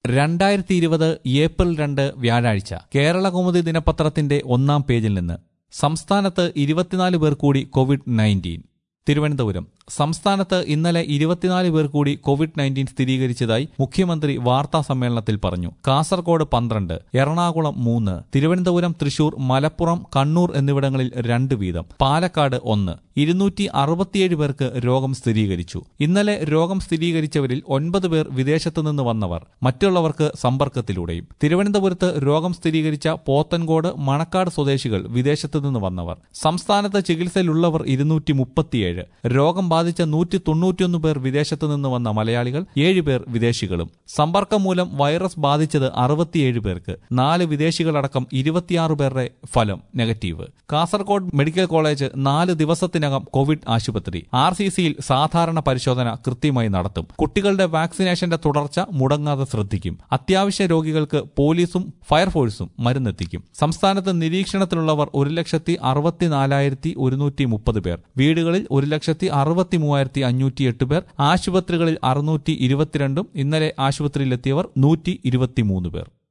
രണ്ടായിരത്തി ഇരുപത് ഏപ്രിൽ രണ്ട് വ്യാഴാഴ്ച കേരളകൗമുദി ദിനപത്രത്തിന്റെ ഒന്നാം പേജിൽ നിന്ന് സംസ്ഥാനത്ത് ഇരുപത്തിനാല് പേർ കൂടി കോവിഡ് നയൻറ്റീൻ തിരുവനന്തപുരം സംസ്ഥാനത്ത് ഇന്നലെ ഇരുപത്തിനാല് പേർ കൂടി കോവിഡ് നയൻറ്റീൻ സ്ഥിരീകരിച്ചതായി മുഖ്യമന്ത്രി വാർത്താ സമ്മേളനത്തിൽ പറഞ്ഞു കാസർഗോഡ് പന്ത്രണ്ട് എറണാകുളം മൂന്ന് തിരുവനന്തപുരം തൃശൂർ മലപ്പുറം കണ്ണൂർ എന്നിവിടങ്ങളിൽ രണ്ട് വീതം പാലക്കാട് ഒന്ന് ഇരുന്നൂറ്റി അറുപത്തിയേഴ് പേർക്ക് രോഗം സ്ഥിരീകരിച്ചു ഇന്നലെ രോഗം സ്ഥിരീകരിച്ചവരിൽ ഒൻപത് പേർ വിദേശത്തു നിന്ന് വന്നവർ മറ്റുള്ളവർക്ക് സമ്പർക്കത്തിലൂടെയും തിരുവനന്തപുരത്ത് രോഗം സ്ഥിരീകരിച്ച പോത്തൻകോട് മണക്കാട് സ്വദേശികൾ വിദേശത്തു നിന്ന് വന്നവർ സംസ്ഥാനത്ത് ചികിത്സയിലുള്ളവർ ഇരുന്നൂറ്റി മുപ്പത്തിയേഴ് രോഗം ബാധിച്ച നൂറ്റി തൊണ്ണൂറ്റിയൊന്ന് പേർ വിദേശത്തു നിന്ന് വന്ന മലയാളികൾ ഏഴ് പേർ വിദേശികളും സമ്പർക്കം മൂലം വൈറസ് ബാധിച്ചത് അറുപത്തിയേഴ് പേർക്ക് നാല് വിദേശികളടക്കം ഇരുപത്തിയാറ് പേരുടെ ഫലം നെഗറ്റീവ് കാസർഗോഡ് മെഡിക്കൽ കോളേജ് നാല് ദിവസത്തിനകം കോവിഡ് ആശുപത്രി ആർ സി സിയിൽ സാധാരണ പരിശോധന കൃത്യമായി നടത്തും കുട്ടികളുടെ വാക്സിനേഷന്റെ തുടർച്ച മുടങ്ങാതെ ശ്രദ്ധിക്കും അത്യാവശ്യ രോഗികൾക്ക് പോലീസും ഫയർഫോഴ്സും മരുന്നെത്തിക്കും സംസ്ഥാനത്ത് നിരീക്ഷണത്തിലുള്ളവർ ഒരു ലക്ഷത്തി അറുപത്തിനാലായിരത്തി ഒരുന്നൂറ്റി മുപ്പത് പേർ വീടുകളിൽ ഒരു ലക്ഷത്തി അറുപത്തി മൂവായിരത്തി അഞ്ഞൂറ്റി എട്ട് പേർ ആശുപത്രികളിൽ അറുന്നൂറ്റി ഇരുപത്തിരണ്ടും ഇന്നലെ ആശുപത്രിയിലെത്തിയവർ നൂറ്റി ഇരുപത്തിമൂന്ന് പേർ